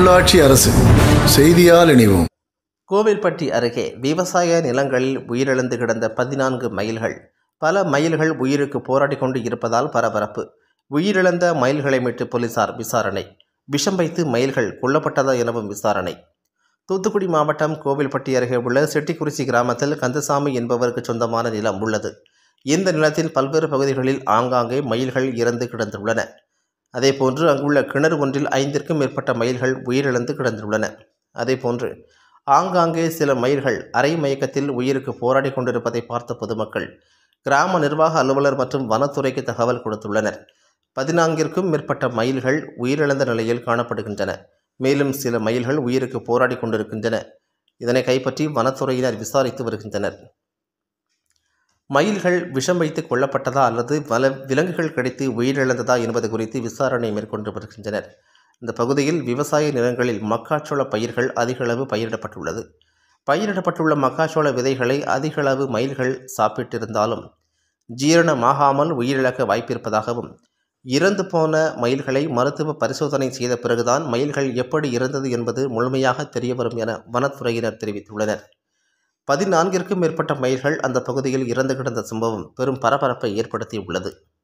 உள்ளாட்சி அரசு செய்தியால் இணைவோம் கோவில்பட்டி அருகே விவசாய நிலங்களில் உயிரிழந்து கிடந்த பதினான்கு மயில்கள் பல மயில்கள் உயிருக்கு போராடி கொண்டு இருப்பதால் பரபரப்பு உயிரிழந்த மயில்களை மீட்டு போலீசார் விசாரணை விஷம் வைத்து மயில்கள் கொல்லப்பட்டதா எனவும் விசாரணை தூத்துக்குடி மாவட்டம் கோவில்பட்டி அருகே உள்ள செட்டிக்குறிச்சி கிராமத்தில் கந்தசாமி என்பவருக்கு சொந்தமான நிலம் உள்ளது இந்த நிலத்தின் பல்வேறு பகுதிகளில் ஆங்காங்கே மயில்கள் இறந்து கிடந்துள்ளன அதேபோன்று அங்குள்ள கிணறு ஒன்றில் ஐந்திற்கும் மேற்பட்ட மயில்கள் உயிரிழந்து கிடந்துள்ளன அதேபோன்று ஆங்காங்கே சில மயில்கள் அரை மயக்கத்தில் உயிருக்கு போராடி கொண்டிருப்பதை பார்த்த பொதுமக்கள் கிராம நிர்வாக அலுவலர் மற்றும் வனத்துறைக்கு தகவல் கொடுத்துள்ளனர் பதினான்கிற்கும் மேற்பட்ட மயில்கள் உயிரிழந்த நிலையில் காணப்படுகின்றன மேலும் சில மயில்கள் உயிருக்கு போராடி கொண்டிருக்கின்றன இதனை கைப்பற்றி வனத்துறையினர் விசாரித்து வருகின்றனர் மயில்கள் விஷம் வைத்து கொல்லப்பட்டதா அல்லது வல விலங்குகள் கிடைத்து உயிரிழந்ததா என்பது குறித்து விசாரணை மேற்கொண்டு வருகின்றனர் இந்த பகுதியில் விவசாய நிலங்களில் மக்காச்சோள பயிர்கள் அதிக அளவு பயிரிடப்பட்டுள்ளது பயிரிடப்பட்டுள்ள மக்காச்சோள விதைகளை அதிக அளவு மயில்கள் சாப்பிட்டிருந்தாலும் ஜீரணமாகாமல் உயிரிழக்க வாய்ப்பிருப்பதாகவும் இறந்து போன மயில்களை மருத்துவ பரிசோதனை செய்த பிறகுதான் மயில்கள் எப்படி இறந்தது என்பது முழுமையாக தெரியவரும் என வனத்துறையினர் தெரிவித்துள்ளனர் பதினான்கிற்கும் மேற்பட்ட மயில்கள் அந்த பகுதியில் இறந்து கிடந்த சம்பவம் பெரும் பரபரப்பை ஏற்படுத்தியுள்ளது